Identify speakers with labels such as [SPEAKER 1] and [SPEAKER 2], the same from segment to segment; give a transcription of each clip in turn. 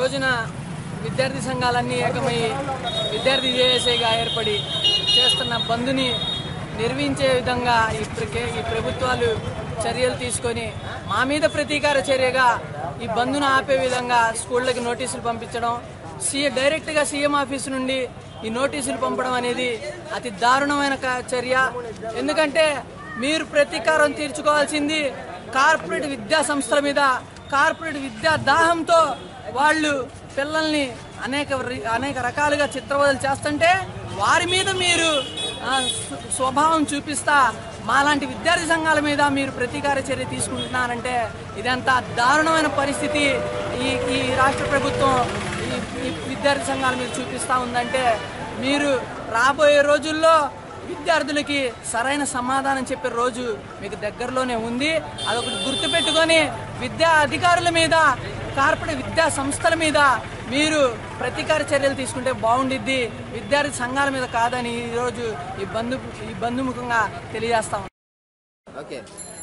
[SPEAKER 1] రోజున విద్యార్థి సంఘాలన్నీ ఏకమై విద్యార్థి జేఏసీగా ఏర్పడి చేస్తున్న బంద్ని నిర్వహించే విధంగా ఈ ప్ర- ఈ ప్రభుత్వాలు చర్యలు తీసుకొని మా మీద ప్రతీకార చర్యగా ఈ బంద్ను ఆపే విధంగా స్కూళ్ళకి నోటీసులు పంపించడం సీఎం డైరెక్ట్గా సీఎం ఆఫీస్ నుండి ఈ నోటీసులు పంపడం అనేది అతి దారుణమైన క- చర్య ఎందుకంటే మీరు ప్రతీకారం తీర్చుకోవాల్సింది కార్పొరేట్ విద్యా సంస్థల మీద కార్పొరేట్ విద్యా దాహంతో వాళ్ళు పిల్లల్ని అనేక రి- అనేక రకాలుగా చిత్రవదలు చేస్తుంటే వారి మీద మీరు ఆ, స్వ- స్వభావం చూపిస్తా మాలాంటి విద్యార్థి సంఘాల మీద మీరు ప్రతీకార చర్య తీసుకుంటున్నారంటే ఇదంతా దారుణమైన పరిస్థితి ఈ ఈ రాష్ట్ర ప్రభుత్వం ఈ ఈ విద్యార్థి సంఘాల మీద చూపిస్తా ఉందంటే మీరు రాబోయే రోజుల్లో విద్యార్థులకి సరైన సమాధానం చెప్పే రోజు మీకు దగ్గరలోనే ఉంది అదొకటి గుర్తుపెట్టుకొని విద్యా అధికారుల మీద కార్పొరేట్ విద్యా సంస్థల మీద మీరు ప్రతీకార చర్యలు తీసుకుంటే బాగుండిద్ది విద్యార్థి సంఘాల మీద కాదని ఈరోజు ఈ బంధు ఈ బంధుముఖంగా తెలియజేస్తాం
[SPEAKER 2] ఓకే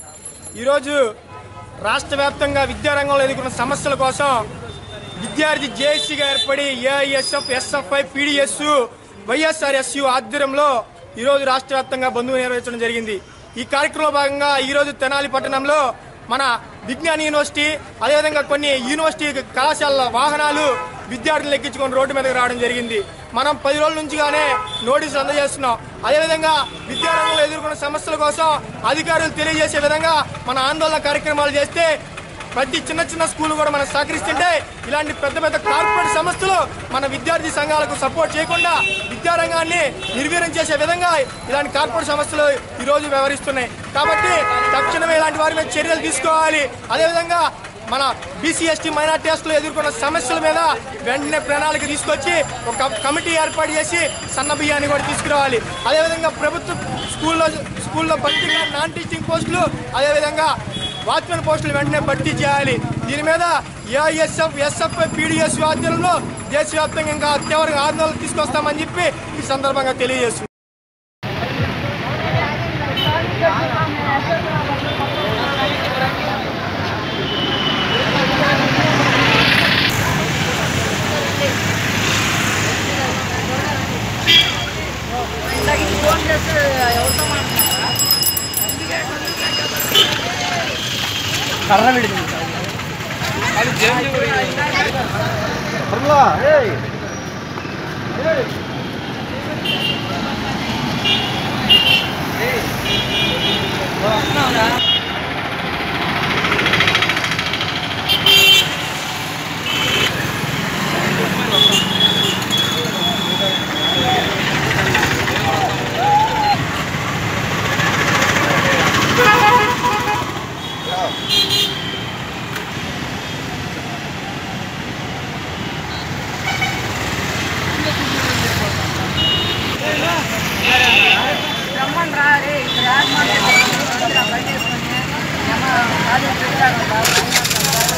[SPEAKER 3] ఈరోజు రాష్ట్ర వ్యాప్తంగా విద్యారంగంలో ఎదుర్కొన్న సమస్యల కోసం విద్యార్థి జేఏసీగా ఏర్పడి ఏఐఎస్ఎఫ్ ఎస్ఎఫ్ఐ పీడిఎస్ వైఎస్ఆర్ఎస్యు ఆధ్వర్యంలో ఈరోజు రాష్ట్ర వ్యాప్తంగా బంధువు నిర్వహించడం జరిగింది ఈ కార్యక్రమంలో భాగంగా ఈరోజు తెనాలి పట్టణంలో మన విజ్ఞాన్ యూనివర్సిటీ అదేవిధంగా కొన్ని యూనివర్సిటీ కళాశాలల వాహనాలు విద్యార్థులు ఎక్కించుకొని రోడ్డు మీదకి రావడం జరిగింది మనం పది రోజుల నుంచిగానే నోటీసులు అందజేస్తున్నాం అదేవిధంగా విద్యారంగంలో ఎదుర్కొన్న సమస్యల కోసం అధికారులు తెలియజేసే విధంగా మన ఆందోళన కార్యక్రమాలు చేస్తే ప్రతి చిన్న చిన్న స్కూల్ కూడా మనం సహకరిస్తుంటే ఇలాంటి పెద్ద పెద్ద కార్పొరేట్ సంస్థలు మన విద్యార్థి సంఘాలకు సపోర్ట్ చేయకుండా విద్యారంగాన్ని నిర్వీర్యం చేసే విధంగా ఇలాంటి కార్పొరేట్ సంస్థలు ఈ రోజు వ్యవహరిస్తున్నాయి కాబట్టి తక్షణమే ఇలాంటి వారి మీద చర్యలు తీసుకోవాలి అదేవిధంగా మన బీసీ ఎస్టీ మైనార్టీ లో ఎదుర్కొన్న సమస్యల మీద వెంటనే ప్రణాళిక తీసుకొచ్చి ఒక కమిటీ ఏర్పాటు చేసి సన్న బియ్యాన్ని కూడా తీసుకురావాలి అదేవిధంగా ప్రభుత్వ స్కూల్లో స్కూల్లో భర్తీగా నాన్ టీచింగ్ పోస్టులు అదేవిధంగా వాచ్మెన్ పోస్టులు వెంటనే భర్తీ చేయాలి దీని మీద ఏఐఎస్ఎఫ్ ఎస్ఎఫ్ పీడిఎస్ ఆధ్వర్యంలో దేశవ్యాప్తంగా ఇంకా తీవ్రంగా ఆందోళన తీసుకొస్తామని చెప్పి ఈ సందర్భంగా తెలియజేస్తుంది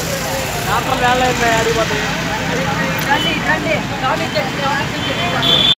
[SPEAKER 4] రండి రండి